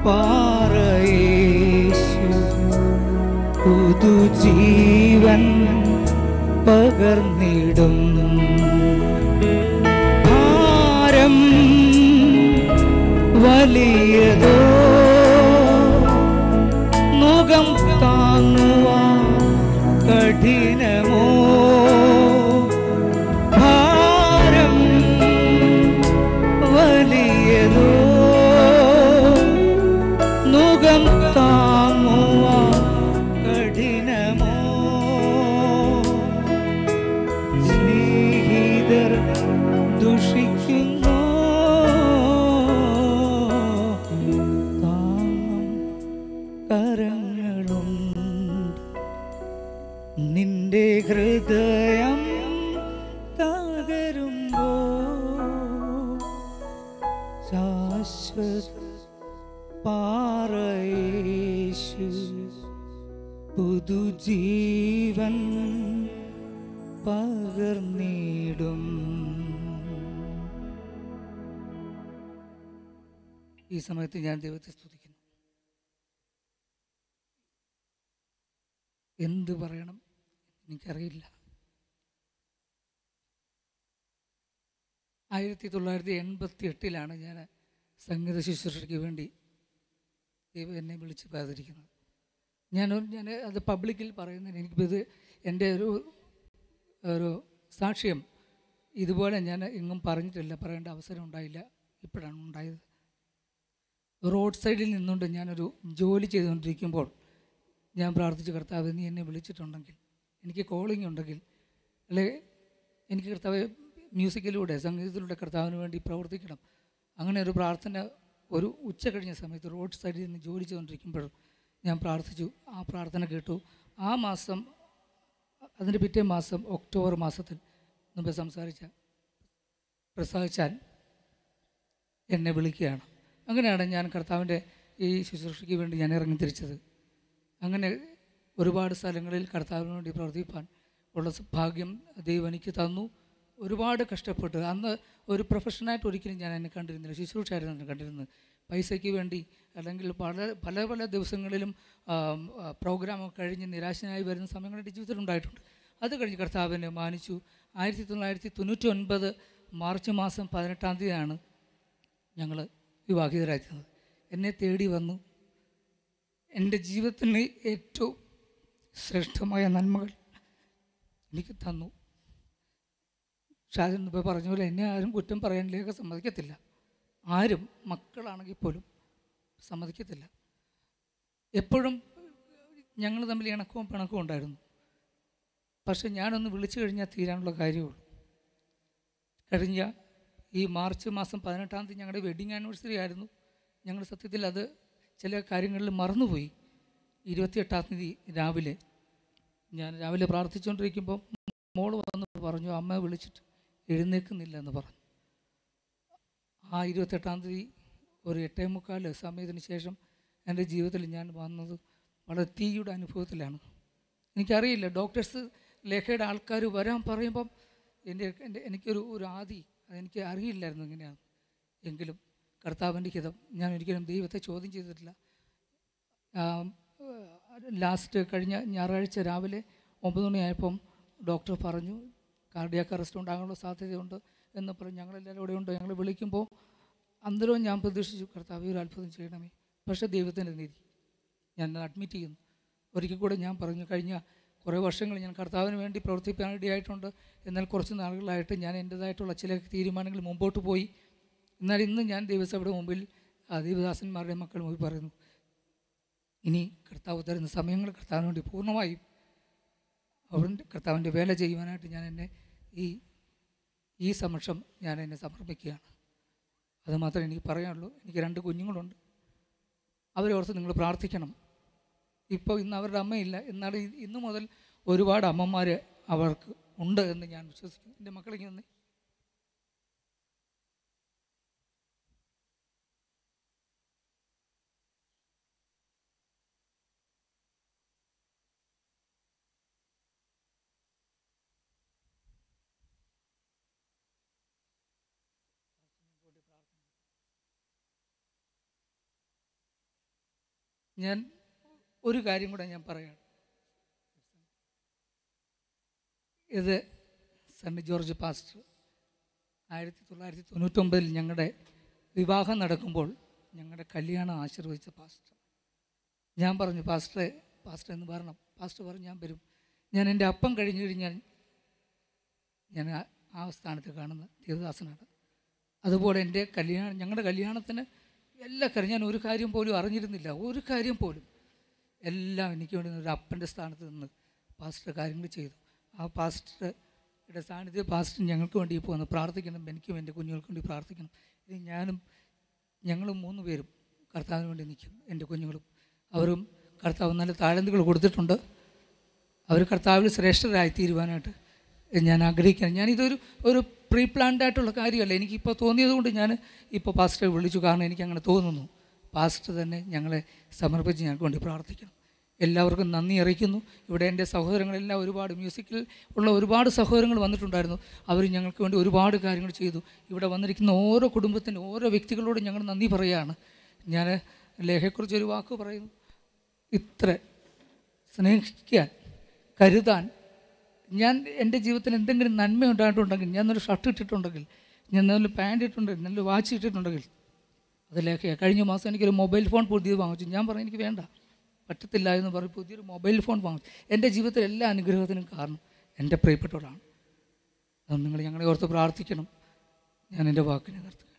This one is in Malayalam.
പാറയേശു പുതുജീവൻ പകർന്നിടും ഭാരം വലിയതോ മുഖം താങ്ങുവാൻ കഠിനമോ ഭാരം വലിയതോ മുഖം താങ്ങുവാൻ കഠിനമോ സ്നേഹിതർ ദുഷിക്കുന്നു താങ്ങും കരങ്ങളുണ്ട് നിന്റെ ഹൃദയം തകരുമ്പോ ശാശ്വത പാറയേശു പുതുജീവൻ പകർന്നിടും ഈ സമയത്ത് ഞാൻ ദൈവത്തെ സ്തുതിക്കുന്നു എന്ത് പറയണം എനിക്കറിയില്ല ആയിരത്തി തൊള്ളായിരത്തി എൺപത്തി എട്ടിലാണ് ഞാൻ സംഗീത ശുശ്രൂഷയ്ക്ക് വേണ്ടി ദൈവം എന്നെ വിളിച്ച് പാതിരിക്കുന്നത് ഞാൻ ഒരു- ഞാൻ അത് പബ്ലിക്കിൽ പറയുന്നതിന് എനിക്കിപ്പോൾ ഇത് എൻ്റെ ഒരു ഒരു സാക്ഷ്യം ഇതുപോലെ ഞാൻ എങ്ങും പറഞ്ഞിട്ടില്ല പറയേണ്ട അവസരം ഉണ്ടായില്ല ഇപ്പോഴാണ് ഉണ്ടായത് റോഡ് സൈഡിൽ നിന്നുകൊണ്ട് ഞാനൊരു ജോലി ചെയ്തുകൊണ്ടിരിക്കുമ്പോൾ ഞാൻ പ്രാർത്ഥിച്ചു കർത്താവ് നീ എന്നെ വിളിച്ചിട്ടുണ്ടെങ്കിൽ എനിക്ക് കോളിംഗ് ഉണ്ടെങ്കിൽ അല്ലെ എനിക്ക് കർത്താവ് മ്യൂസിക്കിലൂടെ സംഗീതത്തിലൂടെ കർത്താവിന് വേണ്ടി പ്രവർത്തിക്കണം അങ്ങനെ ഒരു പ്രാർത്ഥന ഒരു ഉച്ച കഴിഞ്ഞ സമയത്ത് റോഡ് സൈഡിൽ നിന്ന് ജോലി ചെയ്തുകൊണ്ടിരിക്കുമ്പോൾ ഞാൻ പ്രാർത്ഥിച്ചു ആ പ്രാർത്ഥന കേട്ടു ആ മാസം അതിൻ്റെ പിറ്റേ മാസം ഒക്ടോബർ മാസത്തിൽ മുമ്പ് സംസാരിച്ച പ്രസാദിച്ചാൻ എന്നെ വിളിക്കുകയാണ് അങ്ങനെയാണ് ഞാൻ കർത്താവിൻ്റെ ഈ ശുശ്രൂഷയ്ക്ക് വേണ്ടി ഞാൻ ഇറങ്ങി തിരിച്ചത് അങ്ങനെ ഒരുപാട് സ്ഥലങ്ങളിൽ കർത്താവിന് വേണ്ടി പ്രവർത്തിപ്പാൻ ഉള്ള സ- ഭാഗ്യം ദൈവം എനിക്ക് തന്നു ഒരുപാട് കഷ്ടപ്പെട്ട് അന്ന് ഒരു പ്രൊഫഷനായിട്ട് ഒരിക്കലും ഞാൻ എന്നെ കണ്ടിരുന്നില്ല ശുശ്രൂഷയായിരുന്നു എന്നെ കണ്ടിരുന്നത് പൈസയ്ക്ക് വേണ്ടി അല്ലെങ്കിൽ പല പല പല ദിവസങ്ങളിലും ആം, ആ, പ്രോഗ്രാമൊക്കെ കഴിഞ്ഞ് നിരാശനായി വരുന്ന സമയങ്ങൾ എൻ്റെ ജീവിതത്തിൽ ഉണ്ടായിട്ടുണ്ട് അത് കഴിഞ്ഞ് കർത്താവിനെ മാനിച്ചു ആയിരത്തി തൊള്ളായിരത്തി തൊണ്ണൂറ്റി ഒൻപത് മാർച്ച് മാസം പതിനെട്ടാം തീയതിയാണ് ഞങ്ങൾ വിവാഹിതരായിരുന്നത് എന്നെ തേടി വന്നു എൻ്റെ ജീവിതത്തിന് ഏറ്റവും ശ്രേഷ്ഠമായ നന്മകൾ എനിക്ക് തന്നു ഷാജൻ ഇപ്പോൾ പറഞ്ഞ പോലെ എന്നെ ആരും കുറ്റം പറയാനിലേക്ക് സമ്മതിക്കത്തില്ല ആരും മക്കളാണെങ്കിൽ പോലും സമ്മതിക്കത്തില്ല എപ്പോഴും ഞങ്ങൾ തമ്മിൽ ഇണക്കവും പിണക്കവും ഉണ്ടായിരുന്നു പക്ഷെ ഞാനൊന്ന് വിളിച്ചു കഴിഞ്ഞാൽ തീരാനുള്ള കാര്യമുള്ളൂ കഴിഞ്ഞ ഈ മാർച്ച് മാസം പതിനെട്ടാം തീയതി ഞങ്ങളുടെ വെഡിങ് ആനിവേഴ്സറി ആയിരുന്നു ഞങ്ങൾ സത്യത്തിൽ അത് ചില കാര്യങ്ങളിൽ മറന്നുപോയി ഇരുപത്തിയെട്ടാം തീയതി രാവിലെ ഞാൻ രാവിലെ പ്രാർത്ഥിച്ചുകൊണ്ടിരിക്കുമ്പോൾ മോള് വന്ന് പറഞ്ഞു അമ്മ വിളിച്ചിട്ട് എഴുന്നേൽക്കുന്നില്ല എന്ന് പറഞ്ഞു ആ ഇരുപത്തെട്ടാം തീയതി ഒരു എട്ടേ മുക്കാൽ സമയത്തിന് ശേഷം എൻ്റെ ജീവിതത്തിൽ ഞാൻ വന്നത് വളരെ തീയുടെ അനുഭവത്തിലാണ് എനിക്കറിയില്ല ഡോക്ടേഴ്സ് ലേഖയുടെ ആൾക്കാർ വരാൻ പറയുമ്പം എൻ്റെ എൻ്റെ എനിക്കൊരു ഒരു ആദി അതെനിക്ക് അറിയില്ലായിരുന്നു എങ്ങനെയാണ് എങ്കിലും കർത്താവിൻ്റെ ഹിതം ഞാൻ ഒരിക്കലും ദൈവത്തെ ചോദ്യം ചെയ്തിട്ടില്ല ലാസ്റ്റ് കഴിഞ്ഞ ഞായറാഴ്ച രാവിലെ ഒമ്പത് മണിയായപ്പം ഡോക്ടർ പറഞ്ഞു കാർഡിയാക്ക് അറസ്റ്റ് ഉണ്ടാകാനുള്ള സാധ്യതയുണ്ട് എന്ന് പറഞ്ഞ് ഞങ്ങളെല്ലാവരും ഇവിടെ ഉണ്ട് ഞങ്ങൾ വിളിക്കുമ്പോൾ അന്തരവും ഞാൻ പ്രതീക്ഷിച്ചു കർത്താവ് ഒരു അത്ഭുതം ചെയ്യണമേ പക്ഷേ ദൈവത്തിൻ്റെ നീതി ഞാൻ അഡ്മിറ്റ് ചെയ്യുന്നു ഒരിക്കൽ കൂടെ ഞാൻ പറഞ്ഞു കഴിഞ്ഞ കുറേ വർഷങ്ങൾ ഞാൻ കർത്താവിന് വേണ്ടി പ്രവർത്തിക്കാൻ ഇടയായിട്ടുണ്ട് എന്നാൽ കുറച്ച് നാളുകളായിട്ട് ഞാൻ എൻ്റേതായിട്ടുള്ള ചില തീരുമാനങ്ങൾ മുമ്പോട്ട് പോയി എന്നാൽ ഇന്ന് ഞാൻ ദൈവസഭയുടെ മുമ്പിൽ ആ, ദൈവദാസന്മാരുടെ മക്കൾ മുമ്പിൽ പറയുന്നു ഇനി കർത്താവ് തരുന്ന സമയങ്ങൾ കർത്താവിന് വേണ്ടി പൂർണ്ണമായും അവരുടെ കർത്താവിൻ്റെ വേല ചെയ്യുവാനായിട്ട് ഞാൻ എന്നെ ഈ ഈ സമക്ഷം ഞാൻ എന്നെ സമർപ്പിക്കുകയാണ് അത് മാത്രമേ എനിക്ക് പറയാനുള്ളൂ എനിക്ക് രണ്ട് കുഞ്ഞുങ്ങളുണ്ട് അവരെ ഓർത്ത് നിങ്ങൾ പ്രാർത്ഥിക്കണം ഇപ്പോൾ ഇന്ന് അവരുടെ അമ്മയില്ല എന്നാൽ ഇ- ഇന്ന് മുതൽ ഒരുപാട് അമ്മമാർ അവർക്ക് ഉണ്ട് എന്ന് ഞാൻ വിശ്വസിക്കുന്നു എൻ്റെ മക്കളിങ്ങനെ വന്നേ ഞാൻ ഒരു കാര്യം കൂടെ ഞാൻ പറയാം ഇത് സെൻറ്റ് ജോർജ് പാസ്റ്റർ ആയിരത്തി തൊള്ളായിരത്തി തൊണ്ണൂറ്റൊമ്പതിൽ ഞങ്ങളുടെ വിവാഹം നടക്കുമ്പോൾ ഞങ്ങളുടെ കല്യാണം ആശീർവദിച്ച പാസ്റ്റർ ഞാൻ പറഞ്ഞു പാസ്റ്ററെ പാസ്റ്റർ എന്ന് പറയണം പാസ്റ്റർ പറഞ്ഞു ഞാൻ വരും ഞാൻ എൻ്റെ അപ്പം കഴിഞ്ഞു കഴിഞ്ഞാൽ ഞാൻ ആ- ആ സ്ഥാനത്ത് കാണുന്ന ദേവദാസനാണ് അതുപോലെ എൻ്റെ കല്യാണം ഞങ്ങളുടെ കല്യാണത്തിന് എല്ലാ കാര്യം ഞാൻ ഒരു കാര്യം പോലും അറിഞ്ഞിരുന്നില്ല ഒരു കാര്യം പോലും എല്ലാം എനിക്ക് വേണ്ടി ഒരു അപ്പൻ്റെ സ്ഥാനത്ത് നിന്ന് പാസ്റ്റർ കാര്യങ്ങൾ ചെയ്തു ആ പാസ്റ്ററുടെ സാന്നിധ്യം പാസ്റ്റർ ഞങ്ങൾക്ക് വേണ്ടി ഇപ്പോൾ വന്ന് പ്രാർത്ഥിക്കണം എനിക്കും എൻ്റെ കുഞ്ഞുങ്ങൾക്ക് വേണ്ടി പ്രാർത്ഥിക്കണം ഇത് ഞാനും ഞങ്ങളും മൂന്ന് പേരും കർത്താവിന് വേണ്ടി നിൽക്കും എൻ്റെ കുഞ്ഞുങ്ങളും അവരും കർത്താവ് നല്ല താഴന്തുകൾ കൊടുത്തിട്ടുണ്ട് അവർ കർത്താവിൽ ശ്രേഷ്ഠരായി തീരുവാനായിട്ട് ഞാൻ ആഗ്രഹിക്കുകയാണ് ഞാനിതൊരു ഒരു പ്രീ പ്ലാൻഡ് ആയിട്ടുള്ള കാര്യമല്ല എനിക്കിപ്പോൾ തോന്നിയത് കൊണ്ട് ഞാൻ ഇപ്പോൾ പാസ്റ്ററെ വിളിച്ചു കാരണം എനിക്ക് അങ്ങനെ തോന്നുന്നു പാസ്റ്റർ തന്നെ ഞങ്ങളെ സമർപ്പിച്ച് ഞങ്ങൾക്ക് വേണ്ടി പ്രാർത്ഥിക്കണം എല്ലാവർക്കും നന്ദി അറിയിക്കുന്നു ഇവിടെ എൻ്റെ സഹോദരങ്ങളെല്ലാം ഒരുപാട് മ്യൂസിക്കിൽ ഉള്ള ഒരുപാട് സഹോദരങ്ങൾ വന്നിട്ടുണ്ടായിരുന്നു അവർ ഞങ്ങൾക്ക് വേണ്ടി ഒരുപാട് കാര്യങ്ങൾ ചെയ്തു ഇവിടെ വന്നിരിക്കുന്ന ഓരോ കുടുംബത്തിൻ്റെ ഓരോ വ്യക്തികളോടും ഞങ്ങൾ നന്ദി പറയുകയാണ് ഞാൻ ലേഖയെക്കുറിച്ച് ഒരു വാക്ക് പറയുന്നു ഇത്ര സ്നേഹിക്കാൻ കരുതാൻ ഞാൻ എൻ്റെ ജീവിതത്തിൽ എന്തെങ്കിലും നന്മ ഉണ്ടായിട്ടുണ്ടെങ്കിൽ ഞാൻ ഒരു ഷർട്ട് ഇട്ടിട്ടുണ്ടെങ്കിൽ ഞാൻ നല്ല പാൻറ് ഇട്ടിട്ടുണ്ടെങ്കിൽ നല്ല വാച്ച് ഇട്ടിട്ടുണ്ടെങ്കിൽ അതിലേക്ക് കഴിഞ്ഞ മാസം എനിക്കൊരു മൊബൈൽ ഫോൺ പുതിയത് വാങ്ങിച്ചു ഞാൻ പറഞ്ഞു എനിക്ക് വേണ്ട പറ്റത്തില്ല എന്ന് പറഞ്ഞ് പുതിയൊരു മൊബൈൽ ഫോൺ വാങ്ങിച്ചു എൻ്റെ ജീവിതത്തിൽ എല്ലാ അനുഗ്രഹത്തിനും കാരണം എൻ്റെ പ്രിയപ്പെട്ടവരാണ് അത് നിങ്ങൾ ഞങ്ങളെ ഓർത്ത് പ്രാർത്ഥിക്കണം ഞാൻ എൻ്റെ വാക്കിനെ നിർത്തുക